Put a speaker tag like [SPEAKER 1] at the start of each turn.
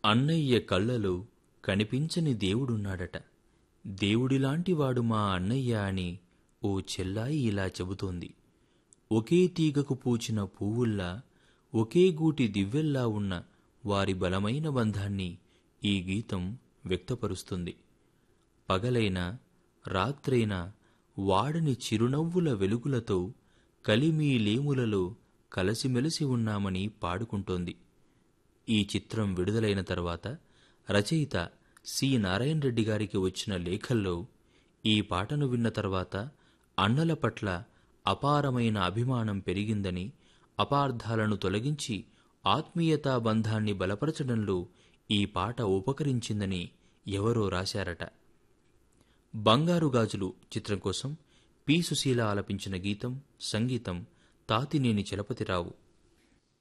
[SPEAKER 1] అన్నయ్య కళ్ళలో కనిపించని దేవుడున్నాడట దేవుడిలాంటి వాడు మా అన్నయ్య అని ఓ చెల్లాయి ఇలా చెబుతోంది ఒకే తీగకు పూచిన పువ్వుల్లా ఒకే గూటి దివ్వెల్లా ఉన్న వారి బలమైన బంధాన్ని ఈ గీతం వ్యక్తపరుస్తుంది పగలైనా రాత్రైనా వాడని చిరునవ్వుల వెలుగులతో కలిమీ లేములలో కలసిమెలిసి ఉన్నామని పాడుకుంటోంది ఈ చిత్రం విడుదలైన తర్వాత రచయిత సి నారాయణ రెడ్డి గారికి వచ్చిన లేఖల్లో ఈ పాటను విన్న తర్వాత అన్నల పట్ల అపారమైన అభిమానం పెరిగిందని అపార్థాలను తొలగించి ఆత్మీయతా బంధాన్ని బలపరచడంలో ఈ పాట ఉపకరించిందని ఎవరో రాశారట బంగారు గాజులు చిత్రం కోసం పి సుశీల ఆలపించిన గీతం సంగీతం తాతినేని చలపతిరావు